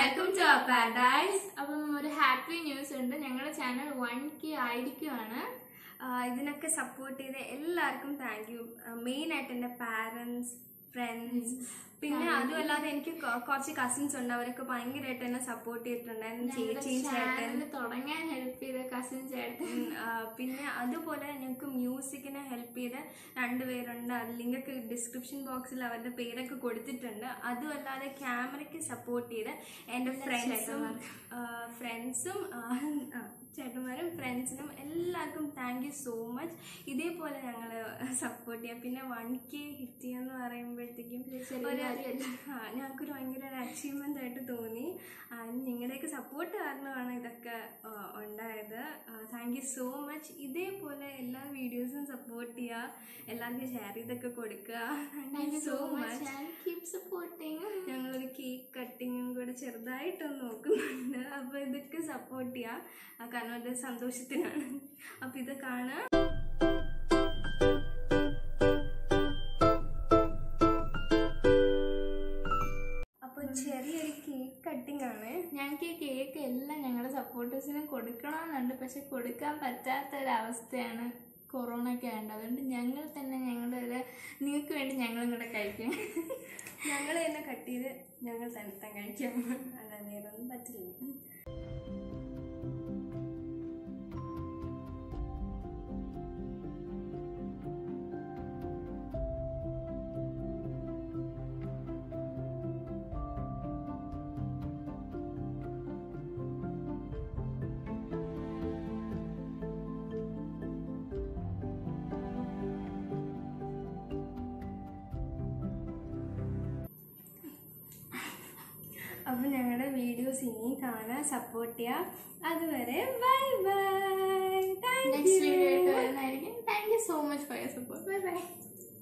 Welcome to our paradise അപ്പം ഒരു happy news ഉണ്ട് ഞങ്ങളുടെ ചാനൽ വൺ കെ ആയിരിക്കുവാണ് ആഹ് ഇതിനൊക്കെ സപ്പോർട്ട് ചെയ്ത എല്ലാവർക്കും താങ്ക് യു മെയിൻ ആയിട്ട് എൻ്റെ പാരൻസ് ഫ്രണ്ട്സ് പിന്നെ അതുമല്ലാതെ എനിക്ക് കൊ- കുറച്ച് കസിൻസ് ഉണ്ട് അവരൊക്കെ ഭയങ്കരമായിട്ട് എന്നെ സപ്പോർട്ട് ചെയ്തിട്ടുണ്ടായിരുന്നു ചേച്ചിയും ചേട്ടൻ ചാനൽ തുടങ്ങാൻ ഹെൽപ്പ് ചെയ്ത കസിൻ ചേട്ടൻ ഉം, ആ, പിന്നെ അതുപോലെ ഞങ്ങൾക്ക് മ്യൂസിക്കിനെ ഹെൽപ്പ് ചെയ്ത രണ്ടുപേരുണ്ട് അത് ലിങ്കൊക്കെ ഡിസ്ക്രിപ്ഷൻ ബോക്സിൽ അവരുടെ പേരൊക്കെ കൊടുത്തിട്ടുണ്ട് അതുമല്ലാതെ ക്യാമറയ്ക്ക് സപ്പോർട്ട് ചെയ്ത എൻ്റെ ഫ്രണ്ട്സും ഫ്രണ്ട്സും ചേട്ടന്മാരും ഫ്രണ്ട്സിനും എല്ലാവർക്കും താങ്ക് യു സോ മച്ച് ഇതേപോലെ ഞങ്ങൾ സപ്പോർട്ട് ചെയ്യാം പിന്നെ വൺ കെ ഹിറ്റ് ചെയ്യാന്ന് പറയുമ്പോഴത്തേക്കും ചെറിയ ഒരു കാര്യമല്ല. ആ, ഞങ്ങൾക്കൊരു ഭയങ്കര ഒരു അച്ചീവ്മെന്റ് ആയിട്ട് തോന്നി ആ, നിങ്ങളുടെയൊക്കെ സപ്പോർട്ട് കാരണമാണ് ഇതൊക്കെ ആ, ഉണ്ടായത് താങ്ക് യു സോ മച്ച് ഇതേപോലെ എല്ലാ വീഡിയോസും സപ്പോർട്ട് ചെയ്യുക എല്ലാവർക്കും ഷെയർ ചെയ്തൊക്കെ കൊടുക്കുക thank you so much keep supporting ഞങ്ങളൊരു കേക്ക് കട്ടിങ്ങും കൂടെ ചെറുതായിട്ടൊന്ന് നോക്കുന്നുണ്ട് അപ്പോൾ ഇതൊക്കെ സപ്പോർട്ട് ചെയ്യുക ആ, കാരണം ഒരു സന്തോഷത്തിനാണ് അപ്പോൾ ഇത് കാണുക അപ്പോൾ ചെറിയൊരു കേക്ക് കട്ടിംഗ് ആണ് ഞങ്ങൾക്ക് ഈ കേക്ക് എല്ലാം ഞങ്ങളുടെ സപ്പോർട്ടേഴ്സിന് കൊടുക്കണമെന്നുണ്ട് പക്ഷെ കൊടുക്കാൻ പറ്റാത്ത ഒരവസ്ഥയാണ് കൊറോണ ഒക്കെ ആയതുകൊണ്ട് അതുകൊണ്ട് ഞങ്ങൾ തന്നെ ഞങ്ങളുടെ ഒരു നിങ്ങൾക്ക് വേണ്ടി ഞങ്ങളും കൂടെ കഴിക്കും ഞങ്ങൾ തന്നെ കട്ട് ചെയ്ത് ഞങ്ങൾ തന്നെ കഴിക്കാം അല്ല വേറെ ഒന്നും പറ്റില്ല അപ്പോൾ ഞങ്ങളുടെ വീഡിയോസ് ഇനിയും കാണാൻ സപ്പോർട്ട് ചെയ്യുക അതുവരെ bye bye thank next video you ആയിട്ട് വരുന്നതായിരിക്കും thank you so much for your support bye by